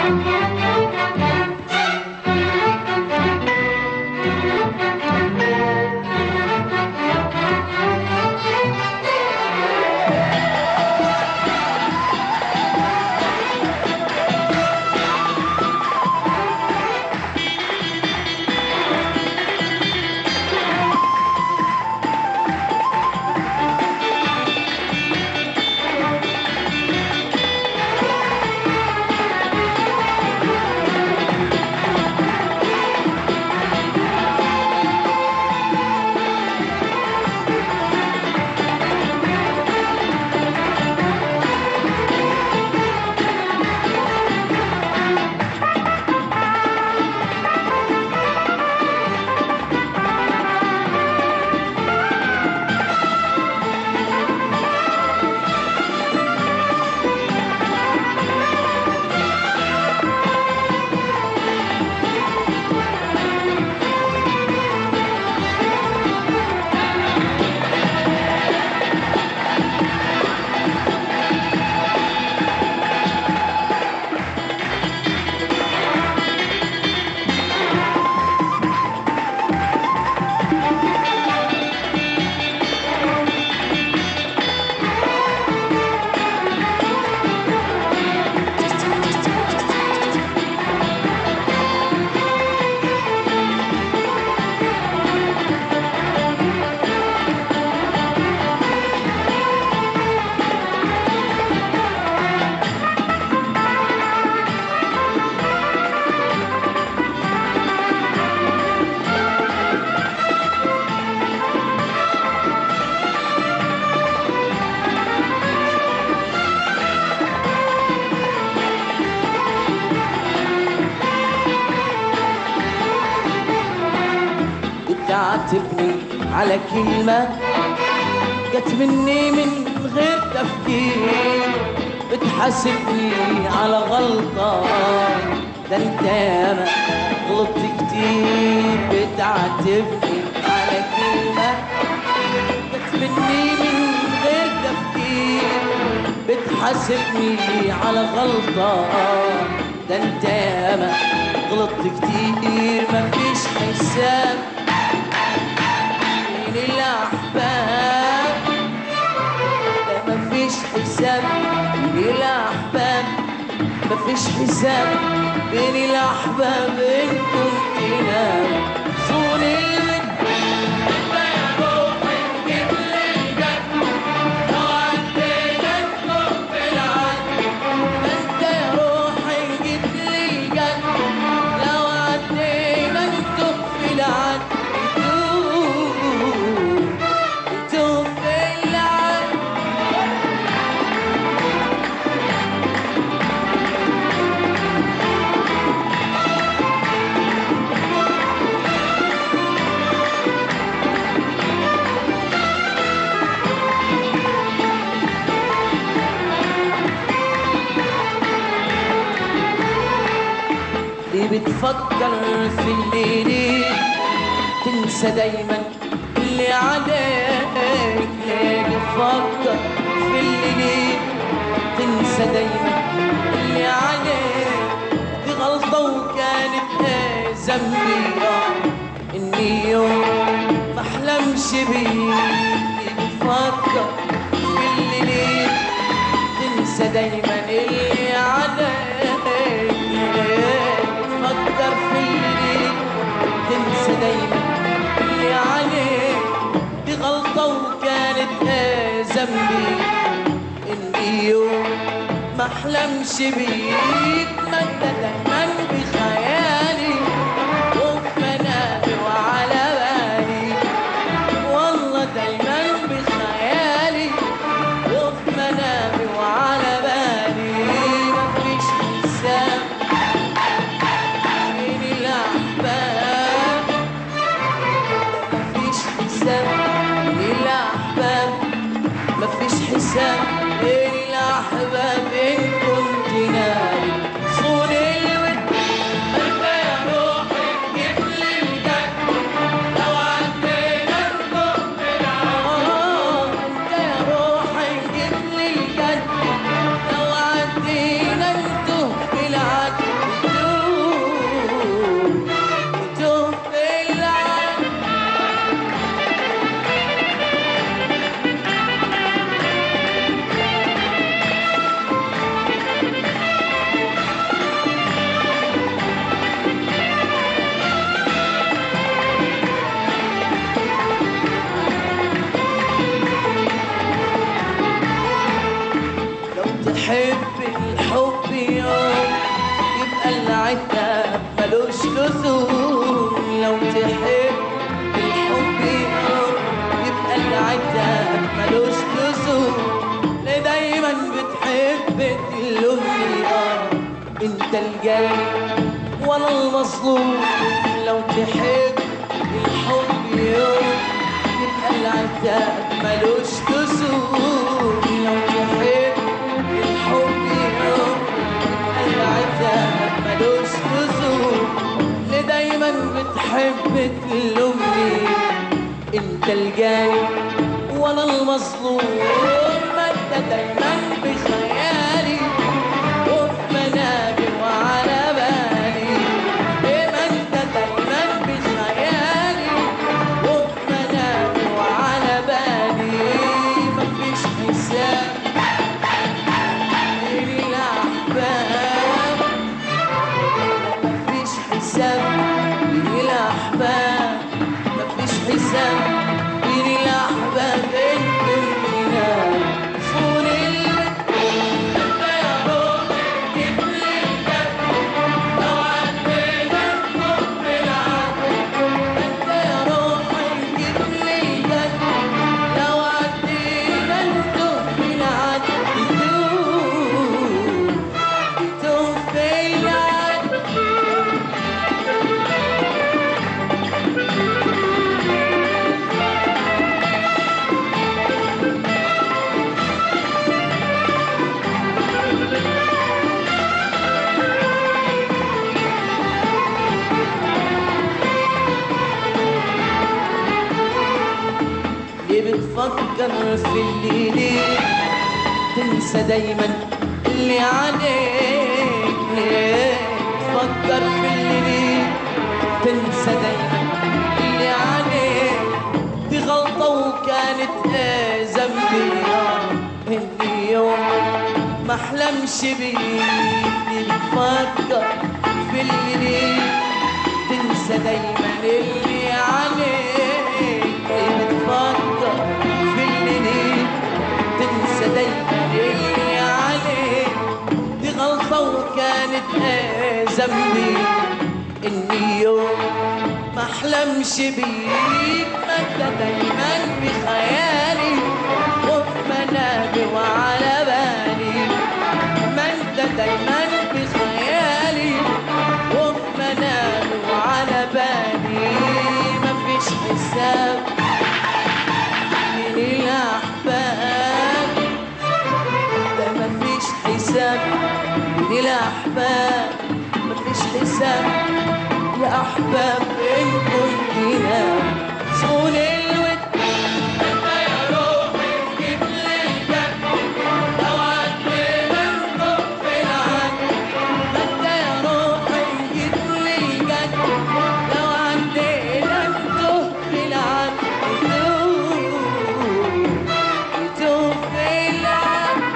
تعاتبني على كلمة جت مني من غير تفكير بتحاسبني على غلطة ده انت ياما غلطت كتير بتعاتبني على كلمة جت مني من غير تفكير بتحاسبني على غلطة ده انت ياما غلطت كتير مفيش حساب بين الأحباب ده مفيش حساب بين الأحباب مفيش حساب بين الأحباب إن كنت نام صون الود انت يا روحي جيت لي الجد لو عديتك كنت العد انت يا روحي جيت لي الجد لو عديتك تخفي العد تخفي العد ليه بتفكر في الليل تنسى دايما اللي عليك ليه بتفكر في الليل تنسى دايما اللي عليك دي غلطة وكانت ايه ذنبي آه، اني يوم ما احلمش بيك بتفكر في الليل تنسى دايما اللي عليك تفكر في اللي تنسى دايما اللي عليك دي غلطة وكانت ايه ذنبي اني يوم ما احلمش بيك ما انت دايما بخيالي وفي منامي وعلى بالي والله دايما بخيالي وفي منامي وعلى بالي مفيش حساب بين الأحباب مفيش حساب بين الأحباب مفيش حساب بين الأحباب إن كنت نايم صون الود لزوم لو تحب الحب يقوم يبقى العتاب ملوش لزوم ليه دايما بتحب تلومني اه انت الجاي وانا المظلوم لو تحب الحب يوم يبقى العتاب ملوش لزوم لو تحب الحب يوم يبقى العتاب ملوش لزوم ليه دايما بتحب تلومني انت الجاي وانا المظلوم ما انت دايما بخيالي وفي منامي وعلى بالي إيه ما انت دايما بخيالي وفي منامي وعلى بالي مفيش حساب بين الاحباب مفيش حساب بين الاحباب مفيش حساب بين الاحباب انتنا صون الود انت يا روحي جيب لي الجد لو عدينا الحب العدل انت يا روحي جيب لي الجد لو عدينا الحب العدل يدوب يدوب في العدل ليه بتفكر في اللي ليه تنسى دايما اللي عليك ليه بتفكر في اللي ليه تنسى دايما اللي عليك دي غلطة وكانت ايه ذنبي آه، اني يوم ما احلمش بيك ليه بتفكر في اللي ليه تنسى دايما اللي عليك ليه بتفكر في اللي ليك تنسى دايما اللي عليك دي غلطة وكانت ايه ذنبي اني يوم ما احلمش بيك ما انت دايما بخيالي وفي منامي وعلى بالي ما انت دايما بخيالي وفي منامي وعلى بالي مفيش حساب بين الاحباب ده مفيش حساب بين الاحباب مفيش حساب يا احباب ان كنتنا صون الود انت يا روحي جيب لي الجد لو عدينا الحب العدل انت يا روحي جيب لي الجد لو عدينا الحب العدل يدوب يدوب في العدل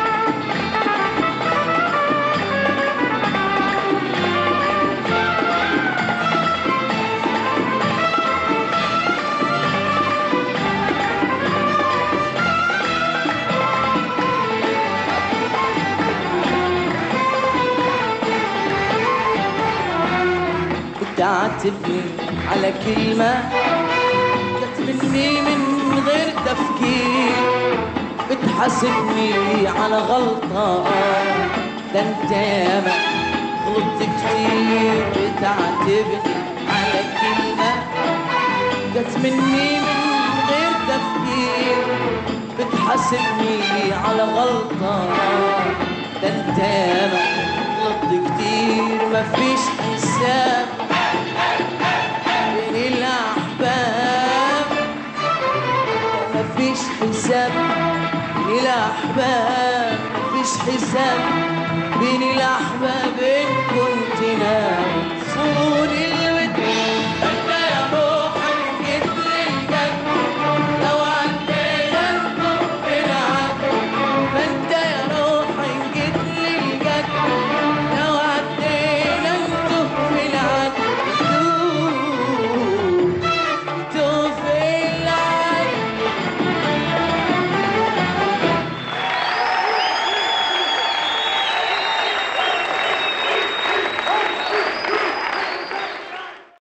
بتعاتبني على كلمة جت مني من غير تفكير بتحاسبني على غلطة ده انت ياما غلطت كتير بتعاتبني على كلمة جت مني من غير تفكير بتحاسبني على غلطة ده انت ياما غلطت كتير مفيش حساب بين الأحباب مفيش حساب بين الأحباب مفيش حساب بين الأحباب